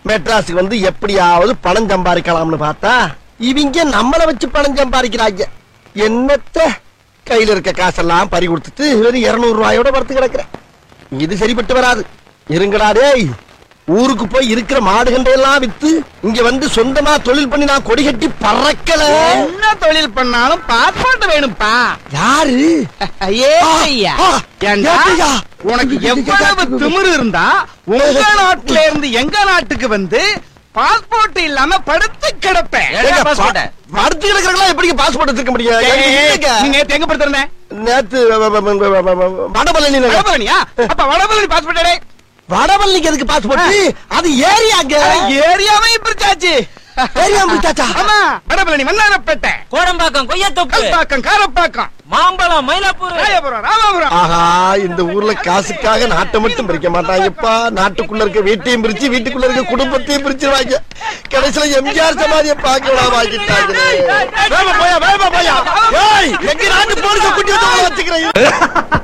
மெட்ராஸுக்கு வந்து எப்படியாவது பணம் சம்பாதிக்கலாம்னு பார்த்தா இவங்க நம்மள வச்சு பணம் சம்பாதிக்கிறாங்க என்னத்த கையில இருக்க காசெல்லாம் பறி கொடுத்துட்டு வெறும் இருநூறு ரூபாயோட படுத்து கிடக்குறேன் இது சரிப்பட்டு வராது இருங்கடா டேய் ஊருக்கு போய் இருக்கிற மாடுகண்டை எல்லாம் வித்து இங்க வந்து சொந்தமா தொழில் பண்ணி நான் கொடி கட்டி பறக்கல என்ன தொழில் பண்ணாலும் பாஸ்போர்ட் வேணும்ப்பா யாரு ஐயே ஐயா ஆ, ஏண்டா, ஏத்தையா? உனக்கு எவ்வளவு திமிரு இருந்தா உங்க நாட்டுல இருந்து எங்க நாட்டுக்கு வந்து பாஸ்போர்ட் இல்லாம படுத்து கிடப்பேன் ஏங்க, பா- படுத்து கிடக்குறவங்களா எப்படி பாஸ்போர்ட் வச்சிருக்க முடியும் எனக்கு இல்லைங்க. நீ நேத்து எங்க படுத்திருந்த நேத்து வ- வ- வ- வ- வ- வ- வடபழனி நகர். வடபழனியா அப்ப வடபழனி பாஸ்போர்ட் வடபழனிக்கு எதுக்கு பாஸ்போர்ட் அது ஏரியாங்க ஏரியாவே பிரிச்சாச்சு ஏரியா முடிச்சாச்சா ஆமா வடபழனி மன்னாரப்பேட்டை கோடம்பாக்கம் கொய்யாத்தோப்பு கல்பாக்கம் காரப்பாக்கம் மாம்பழம் மயிலாப்பூர் ராயபுரம் ராமாபுரம் ஆஹா இந்த ஊர்ல காசுக்காக நாட்டை மட்டும் பிரிக்க மாட்டாங்கப்பா நாட்டுக்குள்ள இருக்க வீட்டையும் பிரிச்சு வீட்டுக்குள்ள இருக்க குடும்பத்தையும் பிரிச்சிருவாங்க கடைசியில எம்ஜிஆர் சமாதியை பார்க்க விடாம வேகமா போயா வேகமா போயா ஏய் எங்க நாட்டு போலீஸ குட்டி வந்து வச்சுக்கிறேன்